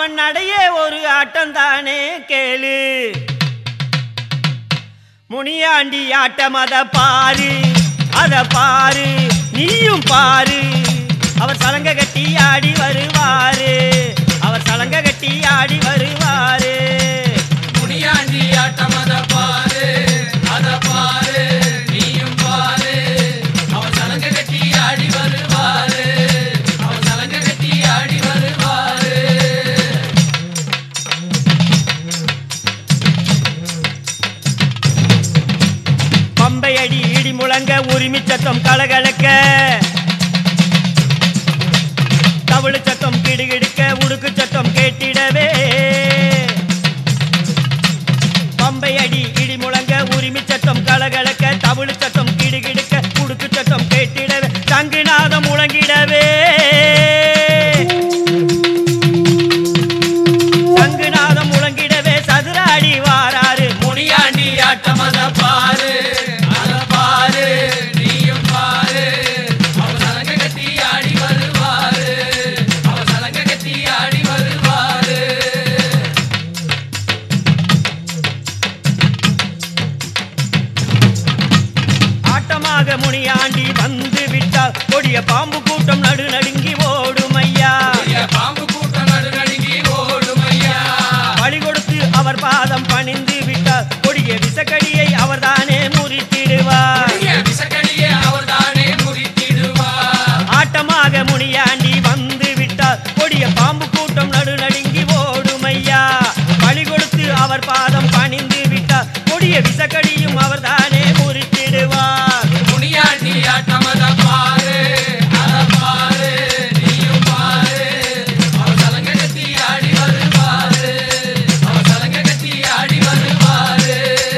அவன் நடையே ஒரு ஆட்டம் தானே கேளு முனியாண்டி ஆட்டம் அத பாரு அத பாரு நீயும் பாரு அவர் சலங்க கட்டி ஆடி வருவாரு அவர் சலங்க கட்டி ஆடி வருவாரு முனியாண்டி ஆட்டம் அத பாரு அத பாரு நீயும் பாரு அவன் சலங்க கட்டி ஆடி வருவாரு அவன் சலங்க கட்டி ஆடி வருவாரு பம்பை அடி இடி முழங்க உரிமை சத்தம் கலகலக்க தவிழு சத்தம் கிடுகிடுக்க உடுக்கு சத்தம் கேட்டிடவே பம்பை அடி இடி முழங்க உரிமை சத்தம் கலகலக்க தவிழு சத்தம் கிடுகிடுக்க உடுக்கு சத்தம் கேட்டிடவே தங்குநாதம் முழங்கிடவே தங்குநாதம் முழங்கிடவே சதுராடி வாராரு முனியாண்டி ஆட்டம் அத பாரு அத பாரு நீயும் பாரு அவன் சலங்க கட்டி ஆடி வருவாரு அவன் சலங்க கட்டி ஆடி வருவாரு ஆட்டமாக முனியாண்டி வந்து விட்டால் கொடிய பாம்பு கூட்டம் நடு நடுங்கி ஓடும் ஐயா பெரிய பாம்பு கூட்டம் நடுநடுங்கி ஓடும் ஐயா பழி கொடுத்து அவர் பாதம் பணிந்து விட்டால் கொடிய விசக்கடியை அவர்தானே முறித்திடுவார் பெரிய விசக்கடியை அவர்தானே முறித்திடுவார் ஆட்டமாக முனியாண்டி வந்து விட்டால் கொடிய பாம்பு கூட்டம் நடு நடுங்கி ஓடும் ஐயா பழி கொடுத்து அவர் பாதம் பணிந்து விட்டால் கொடிய விசக்கடியும் அவர்தானே முறித்திடுவார் முனியாண்டி ஆட்டம் அத பாரு அத பாரு நீயும் பாரு அவன் சலங்க கட்டி ஆடி வருவாரு அவன் சலங்க கட்டி ஆடி வருவாரு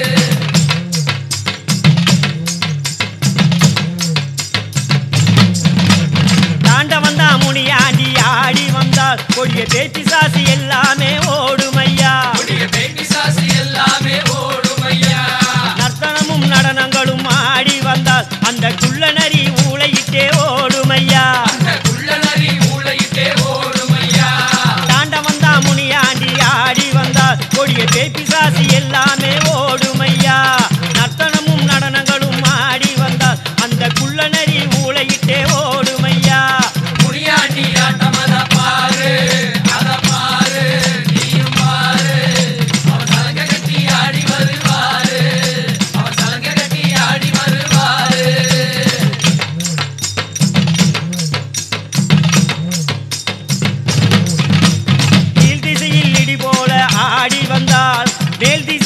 தாண்ட வந்தா முனியாண்டி ஆடி வந்தால் கொடிய பேச்சு சாசி எல்லாமே ஓடும் ஐயா கொடிய பேட்டி சாசி எல்லாமே ஓடும் ஐயா நர்த்தனமும் நடனங்களும் ஆடி வந்தால் அந்த குள்ள நரி ஊளையிட்டே ஓடும் ஐயா அந்த குள்ளநரி ஊளையிட்டே ஓடும் ஐயா தாண்ட வந்தா முனியாண்டி ஆடி வந்தால் கொடிய பேச்சு சாசி எல்லாமே ஓடும் ஐயா நர்த்தனமும் நடனங்களும் ஆடி வந்தால் அந்த குள்ள நரி ஊளையிட்டே ஓடும் ஐயா முனியாண்டி ஆட்டம் அத பாரு அத பாரு நீயும் பாரு அவன் சலங்க கட்டி ஆடி வருவாரு அவன் சலங்க கட்டி ஆடி வருவாரு கீழ் திசையில் இடி போல ஆடி வந்தால் மேல் திசை